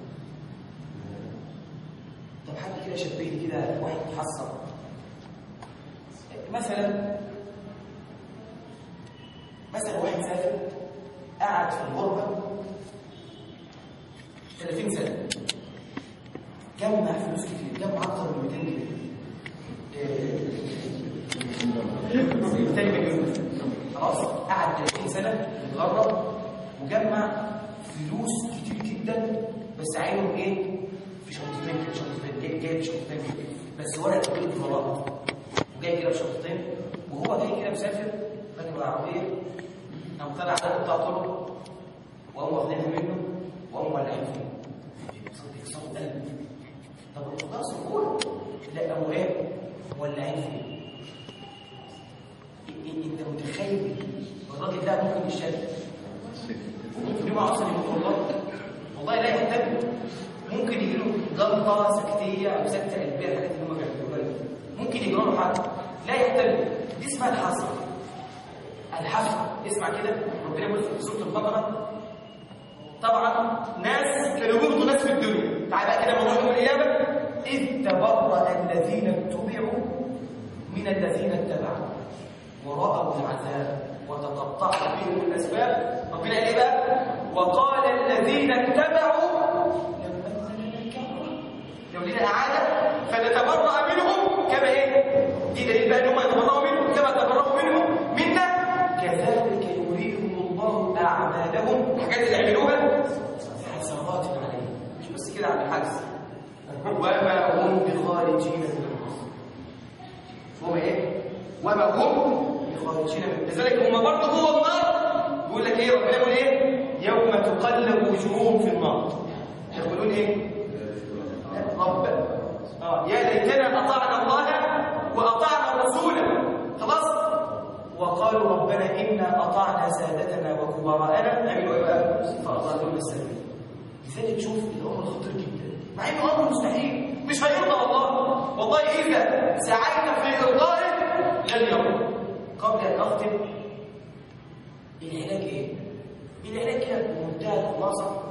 طب حد كده شبه لي كده واحد حصر مثلا مثلا واحد سافر قعد في الغربه 30 سنه جمع فلوس كتير جمع اكتر من 200 جنيه 200 مليون خلاص قعد 30 سنه متغرب وجمع فلوس كتير جدا بس عينه ايه في شنطتين كده شنطتين جاي جاي بشنطتين كده بس ورق كبير بفراغ وجاي كده بشنطتين وهو جاي كده مسافر راكب العربيه قام طلع على بتاع طرق وقام واخدينها منه وقام ولعين فيه صوت صوت قلب طب الخضار سكون لا ابو ايه ولعين فيه انت متخيل الراجل ده ممكن يشتغل ممكن يبقى عصري من والله والله لا يحتاج ممكن يجي له جلطه سكتيه او سكته قلبيه الحاجات اللي هم بيعملوها ممكن يجي له حاجه لا يحتاج دي اسمها الحصر الحصر اسمع كده ربنا يقول في سوره البقره طبعا ناس كانوا بيرضوا ناس في الدنيا تعال بقى كده موضوع يوم القيامه اذ تبرأ الذين اتبعوا من الذين اتبعوا ورأوا العذاب وتقطعت بهم الاسباب ربنا قال ايه بقى وقال الذين اتبعوا لو لنا اعاده فنتبرأ وما هم بخارجين منها لذلك هم برضه جوه النار بيقول لك ايه ربنا يقول ايه يوم تقلب وجوههم في النار يقولون ايه ربنا اه يا ليتنا اطعنا الله واطعنا رسوله خلاص وقالوا ربنا انا اطعنا سادتنا وكبراءنا نعملوا ايه بقى فاضلونا السبيل لذلك شوف الامر خطير جدا مع انه امر مستحيل مش هيرضى الله والله اذا سعيت في ارضائه لن يرضى قبل ان اختم العلاج ايه العلاج كده بمنتهى الخلاصه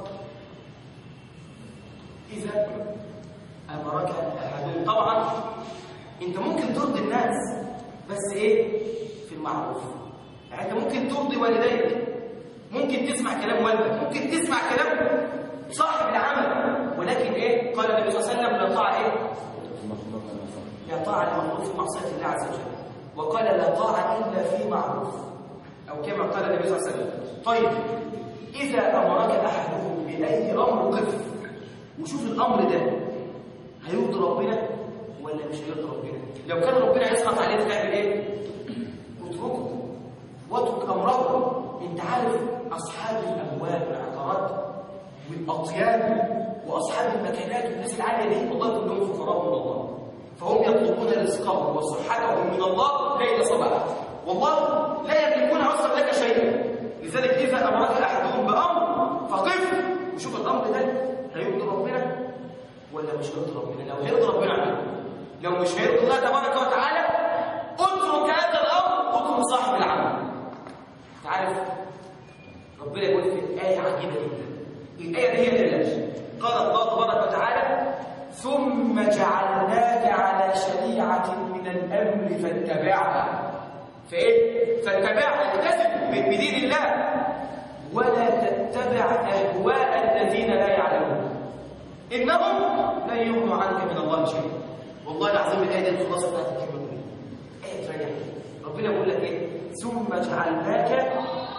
اذا امرك احد طبعا انت ممكن ترضي الناس بس ايه في المعروف يعني انت ممكن ترضي والديك ممكن تسمع كلام والدك ممكن تسمع كلام صاحب العمل ولكن ايه قال النبي صلى الله عليه وسلم لا طاعه ايه لا طاعه لمخلوق في معصيه الله عز وجل وقال لا طاعه الا في معروف او كما قال النبي صلى الله عليه وسلم طيب اذا امرك احدهم باي امر قف وشوف الامر ده هيرضي ربنا ولا مش هيرضي ربنا لو كان ربنا يسخط عليك تعمل ايه اتركه واترك امره انت عارف اصحاب الاموال والعقارات والاطيان واصحاب المكانات والناس العاليه دي والله كلهم فقراء من الله فهم يطلبون رزقهم وصحتهم من الله ليل صباح والله لا يملكون اصلا لك شيئا لذلك اذا امرك احدهم بامر فقف وشوف الامر ده هيرضي ربنا ولا مش هيرضي ربنا لو هيرضي ربنا عنه لو مش هيرضي الله تبارك وتعالى اترك هذا الامر اترك صاحب العمل تعرف ربنا يقول في آية عجيبة جدا الآية دي هي العلاج قال الله تبارك وتعالى ثم جعلناك على شريعة من الأمر فاتبعها فإيه؟ فاتبعها التزم بدين الله ولا تتبع أهواء الذين لا يعلمون إنهم لا يغنوا عنك من الله شيئا والله العظيم الآية دي الخلاصة بتاعت الكلمة دي آية تريح ربنا يقول لك إيه؟ ثم جعلناك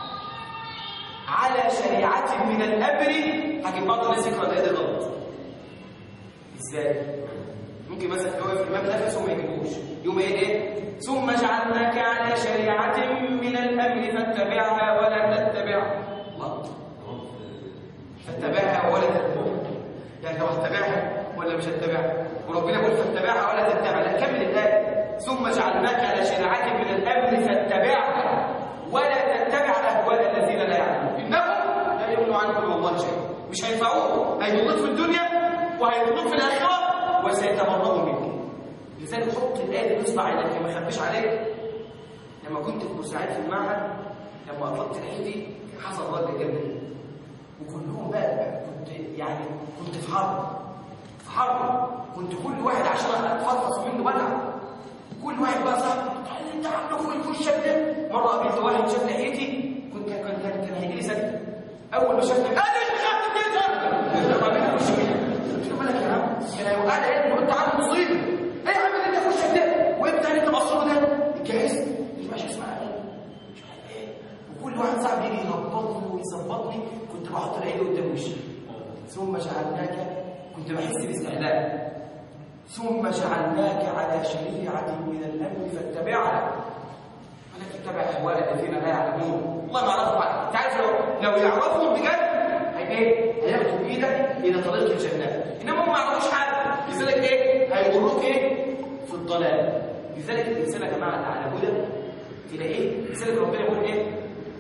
على شريعة من الأمر لكن بعض الناس يقرأ الآية دي غلط ازاي ممكن مثلا يقف الامام نفسه وما يجيبوش يقوم ايه ايه ثم جعلناك على شريعه من الامر فاتبعها ولا تتبع الله فاتبعها ولا تتبع يعني لو اتبعها ولا مش هتبعها وربنا يقول فاتبعها ولا تتبع لا كمل الايه ثم جعلناك على شريعه من الامر فاتبعها ولا تتبع اهواء الذين لا يعلمون انهم لا يغنوا عنكم من الله شيئا مش هينفعوك هيضلوك في الدنيا وهيضلوك في الاخره وسيتمرضوا منك لذلك حط الايه دي نصب عينك ما اخبيش عليك لما كنت في بورسعيد في المعهد لما اطلقت العيدي حصل رد جنبي وكلهم بقى كنت يعني كنت في حرب في حرب كنت كل واحد عشان اتفطس منه بتعب كل واحد بقى صاحبي قال لي انت عامله فوق الوشك ده مره قابلت واحد شاف لحيتي كنت كان كان كان هيجي لي سكته اول ما شافني قال لي انت خدت كده قابلت وشي كده قلت له مالك يا عم كان هيوقعني ايه وانت عامل مصيبه ايه يا عم اللي انت في وشك ده وانت اللي انت مقصود ده اتجهزت مش اسمع مش عارف ايه وكل واحد صاحبي يجي يهبطني ويظبطني كنت بحط العيد قدام وشي ثم جعلناك كنت بحس باستعلاء ثم جعلناك على شريعة من الأمر فاتبعها ولا تتبع أهواء الذين لا يعلمون الله ما يعرفوا بعد انت عارف لو لو يعرفوا بجد هي ايه هياخدوا بايدك الى طريق الجنات انما هم ما يعرفوش حاجه لذلك ايه هيضروك ايه في الضلال لذلك الانسان يا جماعه اللي على هدى تلاقيه لذلك ربنا يقول ايه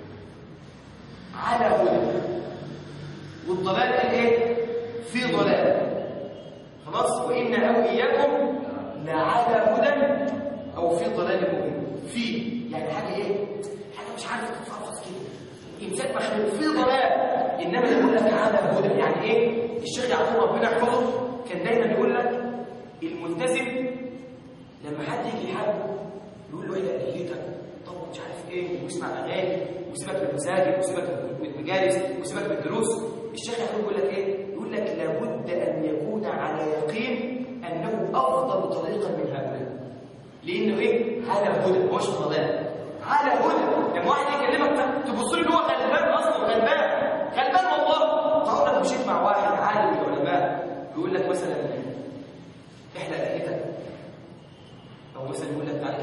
على هدى والضلال قال ايه في ضلال خلاص وإن أو إياكم لعلى هدى أو في ضلال مبين في يعني حاجة إيه؟ حاجة مش عارف تتفرص كده إنسان مخلوق في ضلال إنما يقول لك على هدى يعني إيه؟ الشيخ يعقوب ربنا يحفظه كان دايما يقول لك الملتزم لما حد يجي يحاربه يقول له إيه أهليتك طب مش عارف إيه ويسمع أغاني ويسيبك من المساجد ويسيبك من المجالس ويسيبك من الدروس الشيخ يعقوب يقول لك إيه؟ يقول لك لابد أن يكون على يقين أنه أفضل طريقا من هؤلاء لأنه إيه؟ هذا هدى مش ضلال هذا هدى لما واحد يكلمك تبص له هو غلبان أصلا غلبان غلبان والله تقول لك مشيت مع واحد عالم من العلماء يقول لك مثلا احلق لحيتك أو مثلا يقول لك تعالى كده نروح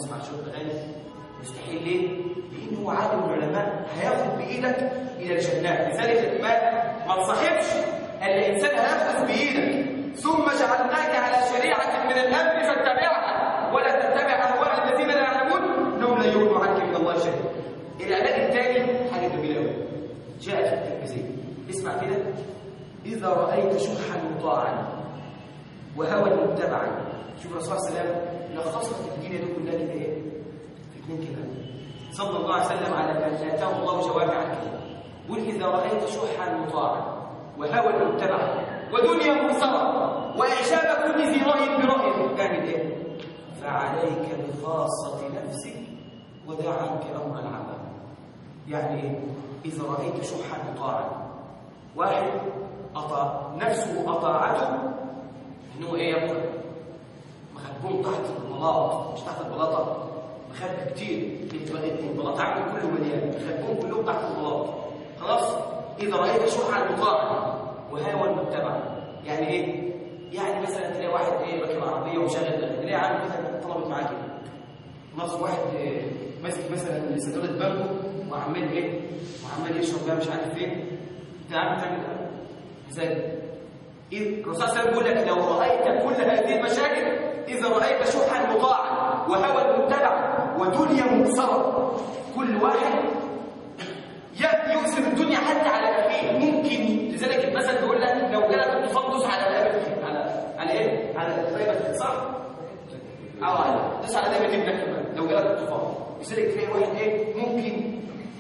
يسمع شرط اغاني مستحيل ليه؟ لانه هو عالم العلماء هياخد بايدك الى الجنات لذلك ما ما تصاحبش الا انسان هياخد بايدك ثم جعلناك على شريعه من الامر فاتبعها ولا تتبع اهواء الذين لا يعلمون انهم لا يغنوا عنك من الله شيئا العلاج الثاني حاجه جميله قوي جاءت في الترمذي اسمع كده اذا رايت شحا مطاعا وهوى متبعا شوف الرسول صلى الله عليه وسلم لخصت الدنيا دي كلها كده ايه في اتنين كده صلى الله عليه وسلم على من اتاه الله جوامع الكلم قل اذا رايت شحا مطاعا وهوى متبعا ودنيا منصرة واعجاب كل ذي راي برايه اعمل ايه فعليك بخاصه نفسك ودع عنك امر العمل يعني ايه اذا رايت شحا مطاعا واحد أطاع نفسه أطاعته إنه إيه يبقى مخبون تحت البلاط مش تحت البلاطة مخبي كتير البلاط عنده كله مليان مخبون كلهم تحت البلاط خلاص إذا رأيت شحا مطاعا وهوى متبعا يعني إيه؟ يعني مثلا تلاقي واحد إيه راكب عربية ومشغل أغاني تلاقي عامل مثلا طلبت معاه كده خلاص واحد إيه ماسك مثلا سدودة بامبو وعمال إيه؟ وعمال يشرب بقى مش عارف فين أنت عارف تعمل إيه؟ زي الرسول صلى الله عليه وسلم بيقول لك لو رايت كل هذه المشاكل اذا رايت شحا مطاعا وهوى متبعا ودنيا منصره كل واحد يؤثر الدنيا حتى على اخيه ممكن لذلك المثل بيقول لك لو جالك الطوفان دوس على رقبتك على على ايه؟ على رقبتك صح؟ او على دوس على رقبه ابنك كمان لو جالك الطوفان لذلك تلاقي واحد ايه ممكن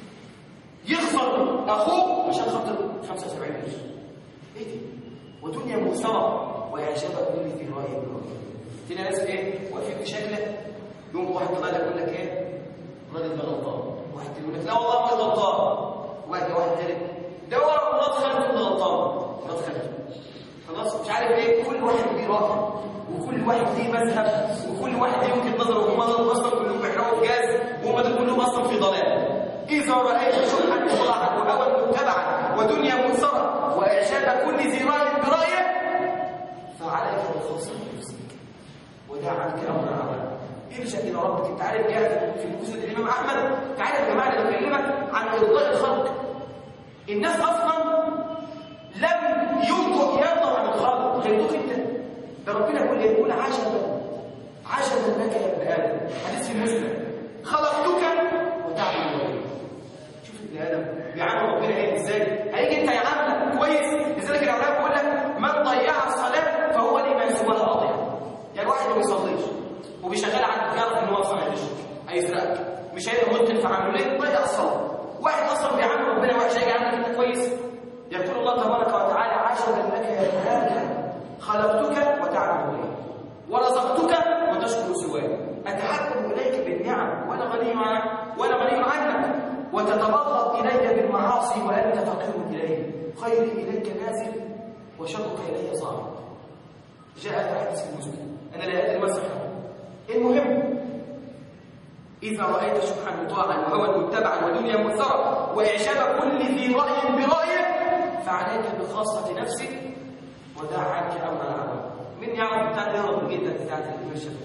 يخسر اخوه عشان خاطر 75 قرش ايه دي ودنيا مؤثره ويعجبك كل ذي راي براي تلاقي ناس ايه واقفين في شكله يوم واحد طلع لك يقول لك ايه الراجل ده غلطان واحد يقول لك لا والله ما غلطان واحد واحد ثالث ده هو مرات خالته اللي غلطان مرات خالته خلاص مش عارف ايه كل واحد ليه راي وكل واحد ليه مذهب وكل واحد ليه وجهه نظر وهم اصلا كلهم بيحرقوا في جاز وهم دول كلهم اصلا في ضلال إذا رأيت شحا مطاعا وهوى متبعا ودنيا منصرة وإعجاب كل ذي رأي برأيه فعليك بخاصة نفسك ودع عنك أمر عمل ارجع إلى ربك أنت عارف جاء في مسند الإمام أحمد تعالى يا جماعة أنا بكلمك عن إرضاء الخلق الناس أصلا لم يرضوا يرضوا عن الخلق غيرك أنت ده ربنا يقول لي يقول عجبا عجبا لك يا ابن آدم حديث في مسلم خلقتك وتعمل وغيرك شوف ابن ادم بيعامل ربنا ايه ازاي هيجي انت يعاملك كويس لذلك العلماء بيقول لك من ضيع الصلاه فهو لما يحسبها قاضيا يعني واحد ما بيصليش وبيشغل عنك يعرف ان هو اصلا هيغش هيسرقك مش هيبقى متقن في عمله ليه ضيع الصلاه واحد اصلا بيعامل ربنا وحش هيجي يعاملك انت كويس يقول الله تبارك وتعالى عجبا لك يا ادم خلقتك وتعمل وغيرك ورزقتك وتشكر سواي اتحكم اليك بالنعم وانا غني عنك وانا غني عنك وتتبغض إلي بالمعاصي وأنت فقير إلي خيري إليك نازل وشرك إلي صاعد جاء هذا حديث المسلم أنا لا أدري ما صحه المهم إذا رأيت شبحا مطاعا وهوى متبعا ودنيا مؤثرة وإعجاب كل ذي رأي برأيه فعليك بخاصة نفسك ودع عنك أمر العمل من يعرف بتاعت يهرب جدا بتاعت الإمام الشافعي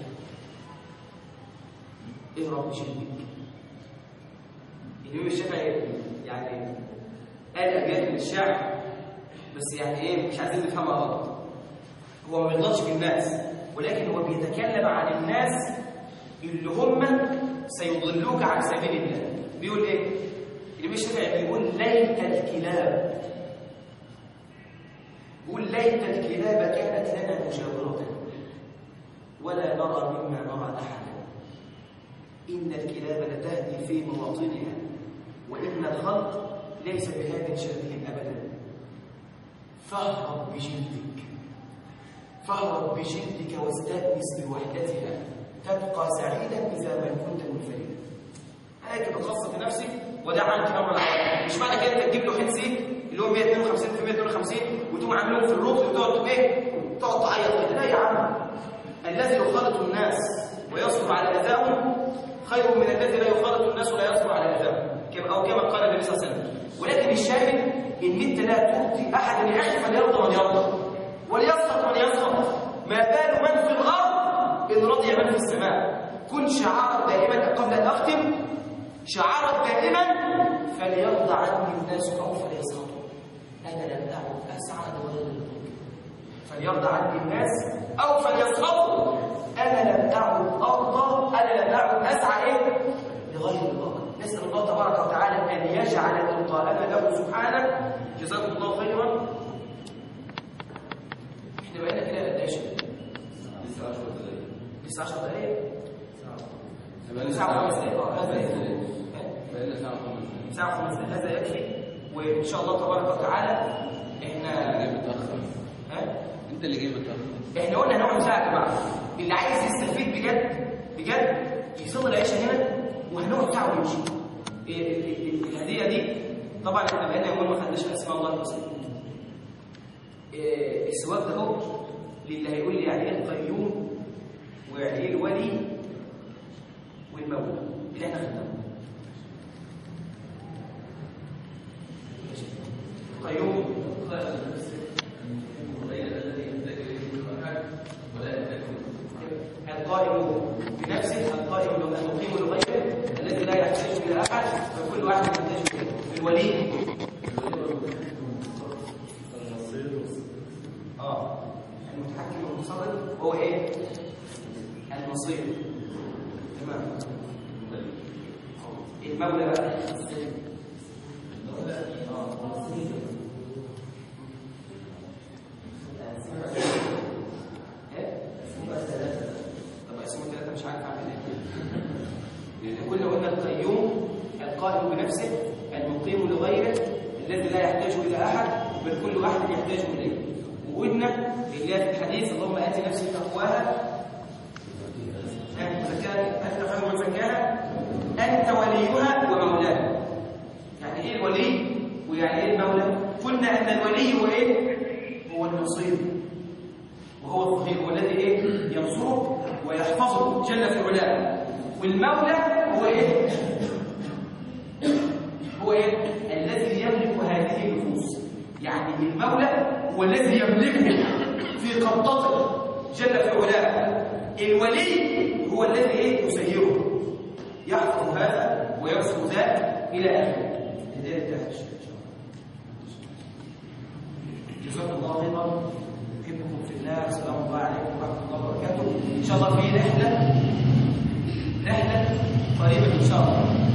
اهرب بشدك الإمام الشافعي يعني قال أبيات من الشعر بس يعني إيه مش عايزين نفهمها غلط هو ما بيغلطش في الناس ولكن هو بيتكلم عن الناس اللي هم سيضلوك عن سبيل الله بيقول إيه؟ الإمام الشافعي بيقول ليت الكلاب بيقول ليت الكلاب كانت لنا مجاورة ولا نرى مما نرى أحدا إن الكلاب لتهدي في مواطنها وإن الخلق ليس بهاد شبيه أبدا فاهرب بجلدك فاهرب بجلدك واستأنس بوحدتها تبقى سعيدا إذا ما كنت منفردا هيك بتخصص في نفسك ودع عنك أمر العالم مش معنى كده انت تجيب له حنسي اللي هو 152 في 152 وتقوم عاملهم في الركن وتقعد ايه تقعد تعيط لا يا عم الذي يخالط الناس ويصبر على اذاهم خير من الذي لا يخالط الناس ولا يصبر على اذاهم او كما قال النبي صلى الله عليه وسلم ولكن الشاهد ان انت لا تؤتي احدا يعيش فليرضى من يرضى وليسخط من يسخط ما بال من في الارض ان رضي من في السماء كن شعارا دائما قبل ان اختم شعارا دائما فليرضى عني الناس او فليسخطوا انا لم اعد اسعد ولا للملك فليرضى عني الناس او فليسخطوا انا لم اعد ارضى انا لم اعد اسعى ايه لغير الله نسال الله تبارك وتعالى ان يجعل ارضاءنا له سبحانه جزاكم الله خيرا احنا بقينا كده قد ايش لسه 10 دقايق لسه 10 دقايق بقالنا ساعه وخمس دقايق اه هذا يكفي بقالنا ساعة وخمس دقايق ساعه وخمس دقايق هذا يكفي وان شاء الله تبارك وتعالى احنا جاي متأخر ها انت اللي جاي متأخر احنا قلنا هنقعد ساعه يا جماعه اللي عايز يستفيد بجد بجد يصلي العشاء هنا وهنقعد ساعه ونمشي إيه- ال- ال- الهديه دي طبعا احنا بقينا يومين ما خدناش في اسماء الله الحسنى إيه، السواق ده هو للي هيقول لي يعني ايه القيوم ويعني ايه الولي والمولى اللي احنا خدناه قيوم القائم بنفسه القائم المقيم لغيره الذي لا يحتاج الى احد فكل واحد يحتاج اليه الولي اه المتحكم والمتصرف هو ايه المصير تمام المولى بقى ايه طب اسمه ثلاثة مش عارف اعمل ايه احنا كنا قلنا القيوم القائم بنفسه المقيم لغيره الذي لا يحتاج الى احد بل كل واحد يحتاج اليه وقلنا اللي هي في الحديث اللهم ات نفسي تقواها زكاة أنت خير من زكاها أنت وليها ومولاها يعني إيه الولي ويعني إيه المولى قلنا أن الولي هو إيه هو النصير وهو الظهير هو الذي ايه ينصره ويحفظه جل في علاه والمولى هو ايه هو ايه الذي يملك هذه النفوس يعني المولى هو الذي يملكها في قبضته جل في علاه الولي هو الذي ايه يسيره يحفظ هذا ويرسل ذاك الى اخره هدايه الدهش ان شاء الله جزاكم الله خيرا احبكم في الله السلام الله عليكم ورحمه الله وبركاته ان شاء الله في رحله رحله قريبه ان شاء الله